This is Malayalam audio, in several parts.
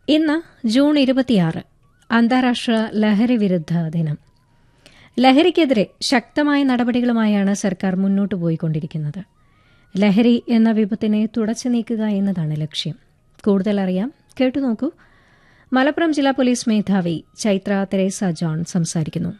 ഇന്ന് ജൂൺ ഇരുപത്തിയാറ് അന്താരാഷ്ട്ര ലഹരി വിരുദ്ധ ദിനം ലഹരിക്കെതിരെ ശക്തമായ നടപടികളുമായാണ് സർക്കാർ മുന്നോട്ടു പോയിക്കൊണ്ടിരിക്കുന്നത് ലഹരി എന്ന വിപത്തിനെ തുടച്ചു നീക്കുക എന്നതാണ് ലക്ഷ്യം കൂടുതൽ അറിയാം കേട്ടുനോക്കൂ മലപ്പുറം ജില്ലാ പോലീസ് മേധാവി ചൈത്ര തെരേസ ജോൺ സംസാരിക്കുന്നു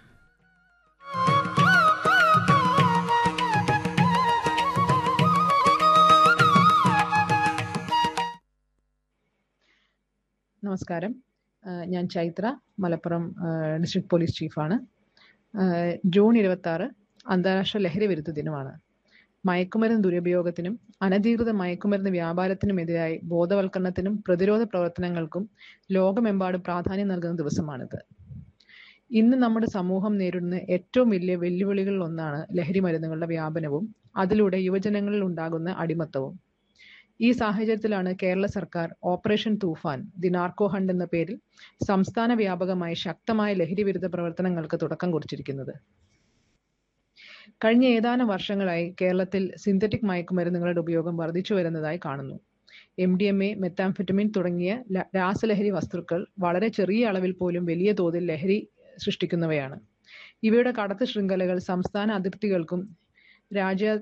നമസ്കാരം ആ, ഞാൻ ചൈത്ര മലപ്പുറം ആ, ഡിസ്ട്രിക്ട് പോലീസ് ചീഫാണ് ആ, ജൂൺ ഇരുപത്തി ആറ് അന്താരാഷ്ട്ര ലഹരി വിരുദ്ധ ദിനമാണ് മയക്കുമരുന്ന് ദുരുപയോഗത്തിനും അനധികൃത മയക്കുമരുന്ന് വ്യാപാരത്തിനുമെതിരായി ബോധവൽക്കരണത്തിനും പ്രതിരോധ പ്രവർത്തനങ്ങൾക്കും ലോകമെമ്പാടും പ്രാധാന്യം നൽകുന്ന ദിവസമാണിത് ഇന്ന് നമ്മുടെ സമൂഹം നേരിടുന്ന ഏറ്റവും വലിയ വെല്ലുവിളികളിൽ ഒന്നാണ് ലഹരി മരുന്നുകളുടെ വ്യാപനവും അതിലൂടെ യുവജനങ്ങളിൽ ഉണ്ടാകുന്ന അടിമത്തവും ഈ സാഹചര്യത്തിലാണ് കേരള സർക്കാർ operation Toofan the narco hunt എന്ന പേരിൽ സംസ്ഥാന വ്യാപകമായി ശക്തമായ ലഹരി വിരുദ്ധ പ്രവർത്തനങ്ങൾക്ക് തുടക്കം കുറിച്ചിരിക്കുന്നത് കഴിഞ്ഞ ഏതാനും വർഷങ്ങളായി കേരളത്തിൽ സിന്തറ്റിക് മയക്കുമരുന്നുകളുടെ ഉപയോഗം വർദ്ധിച്ചു വരുന്നതായി കാണുന്നു M D M A methamphetamine തുടങ്ങിയ ല- രാസലഹരി വസ്തുക്കൾ വളരെ ചെറിയ അളവിൽ പോലും വലിയ തോതിൽ ലഹരി സൃഷ്ടിക്കുന്നവയാണ് ഇവയുടെ കടത്ത് ശൃംഖലകൾ സംസ്ഥാന അതിർത്തികൾക്കും രാജ്യ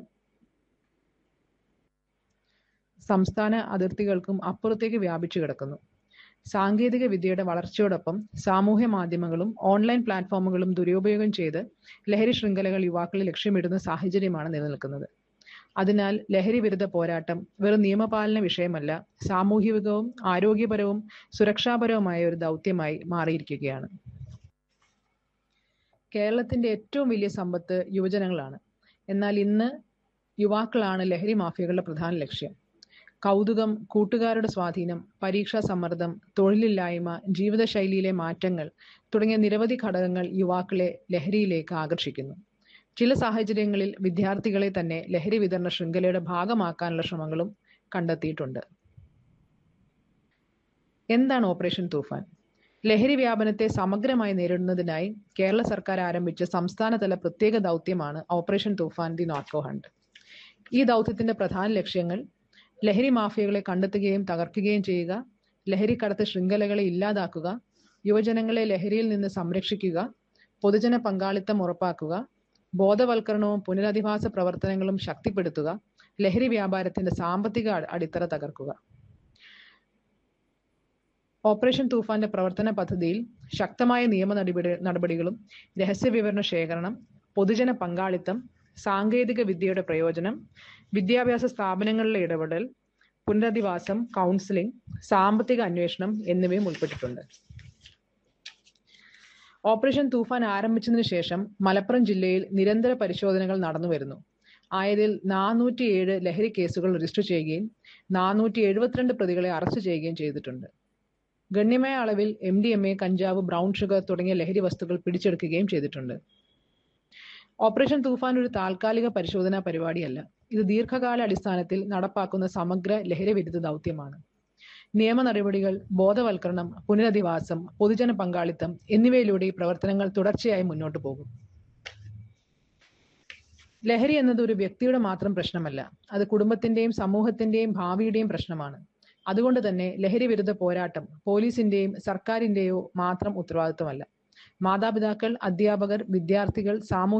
സംസ്ഥാന അതിർത്തികൾക്കും അപ്പുറത്തേക്ക് വ്യാപിച്ചു കിടക്കുന്നു സാങ്കേതിക വിദ്യയുടെ വളർച്ചയോടൊപ്പം സാമൂഹ്യ മാധ്യമങ്ങളും ഓൺലൈൻ പ്ലാറ്റ്ഫോമുകളും ദുരുപയോഗം ചെയ്ത് ലഹരി ശൃംഖലകൾ യുവാക്കളെ ലക്ഷ്യമിടുന്ന സാഹചര്യമാണ് നിലനിൽക്കുന്നത് അതിനാൽ ലഹരി വിരുദ്ധ പോരാട്ടം വെറും നിയമപാലന വിഷയമല്ല സാമൂഹികവും ആരോഗ്യപരവും സുരക്ഷാപരവുമായ ഒരു ദൗത്യമായി മാറിയിരിക്കുകയാണ് കേരളത്തിന്റെ ഏറ്റവും വലിയ സമ്പത്ത് യുവജനങ്ങളാണ് എന്നാൽ ഇന്ന് യുവാക്കളാണ് ലഹരി മാഫിയകളുടെ പ്രധാന ലക്ഷ്യം കൗതുകം കൂട്ടുകാരുടെ സ്വാധീനം പരീക്ഷാ സമ്മർദ്ദം തൊഴിലില്ലായ്മ ജീവിതശൈലിയിലെ മാറ്റങ്ങൾ തുടങ്ങിയ നിരവധി ഘടകങ്ങൾ യുവാക്കളെ ലഹരിയിലേക്ക് ആകർഷിക്കുന്നു ചില സാഹചര്യങ്ങളിൽ വിദ്യാർത്ഥികളെ തന്നെ ലഹരി വിതരണ ശൃംഖലയുടെ ഭാഗമാക്കാനുള്ള ശ്രമങ്ങളും കണ്ടെത്തിയിട്ടുണ്ട് എന്താണ് ഓപ്പറേഷൻ തൂഫാൻ ലഹരി വ്യാപനത്തെ സമഗ്രമായി നേരിടുന്നതിനായി കേരള സർക്കാർ ആരംഭിച്ച സംസ്ഥാനതല പ്രത്യേക ദൗത്യമാണ് operation Toofan the narco hunt ഈ ദൗത്യത്തിന്റെ പ്രധാന ലക്ഷ്യങ്ങൾ ലഹരി മാഫിയകളെ കണ്ടെത്തുകയും തകർക്കുകയും ചെയ്യുക ലഹരി കടത്ത് ശൃംഖലകളെ ഇല്ലാതാക്കുക യുവജനങ്ങളെ ലഹരിയിൽ നിന്ന് സംരക്ഷിക്കുക പൊതുജന പങ്കാളിത്തം ഉറപ്പാക്കുക ബോധവൽക്കരണവും പുനരധിവാസ പ്രവർത്തനങ്ങളും ശക്തിപ്പെടുത്തുക ലഹരി വ്യാപാരത്തിന്റെ സാമ്പത്തിക അ- അടിത്തറ തകർക്കുക ഓപ്പറേഷൻ തൂഫാന്റെ പ്രവർത്തന പദ്ധതിയിൽ ശക്തമായ നിയമ നടപടി നടപടികളും രഹസ്യവിവരണ ശേഖരണം പൊതുജന പങ്കാളിത്തം സാങ്കേതിക വിദ്യയുടെ പ്രയോജനം വിദ്യാഭ്യാസ സ്ഥാപനങ്ങളിലെ ഇടപെടൽ പുനരധിവാസം കൗൺസിലിംഗ് സാമ്പത്തിക അന്വേഷണം എന്നിവയും ഉൾപ്പെട്ടിട്ടുണ്ട് ഓപ്പറേഷൻ തൂഫാൻ ആരംഭിച്ചതിനു ശേഷം മലപ്പുറം ജില്ലയിൽ നിരന്തര പരിശോധനകൾ നടന്നു വരുന്നു ആയതിൽ നാനൂറ്റിയേഴ് ലഹരി കേസുകൾ രജിസ്റ്റർ ചെയ്യുകയും നാനൂറ്റി എഴുപത്തിരണ്ട് പ്രതികളെ അറസ്റ്റ് ചെയ്യുകയും ചെയ്തിട്ടുണ്ട് ഗണ്യമായ അളവിൽ എം ഡി എം എ കഞ്ചാവ് ബ്രൗൺ ഷുഗർ തുടങ്ങിയ ലഹരി വസ്തുക്കൾ പിടിച്ചെടുക്കുകയും ചെയ്തിട്ടുണ്ട് ഓപ്പറേഷൻ തൂഫാൻ ഒരു താൽക്കാലിക പരിശോധനാ പരിപാടിയല്ല ഇത് ദീർഘകാല അടിസ്ഥാനത്തിൽ നടപ്പാക്കുന്ന സമഗ്ര ലഹരി വിരുദ്ധ ദൗത്യമാണ് നിയമ നടപടികൾ ബോധവൽക്കരണം പുനരധിവാസം പൊതുജന പങ്കാളിത്തം എന്നിവയിലൂടെ ഈ പ്രവർത്തനങ്ങൾ തുടർച്ചയായി മുന്നോട്ട് പോകും ലഹരി എന്നത് ഒരു വ്യക്തിയുടെ മാത്രം പ്രശ്നമല്ല അത് കുടുംബത്തിന്റെയും സമൂഹത്തിന്റെയും ഭാവിയുടെയും പ്രശ്നമാണ് അതുകൊണ്ട് തന്നെ ലഹരി വിരുദ്ധ പോരാട്ടം പോലീസിന്റെയും സർക്കാരിന്റെയോ മാത്രം ഉത്തരവാദിത്വമല്ല മാതാപിതാക്കൾ അധ്യാപകർ വിദ്യാർത്ഥികൾ സാമൂഹ്യ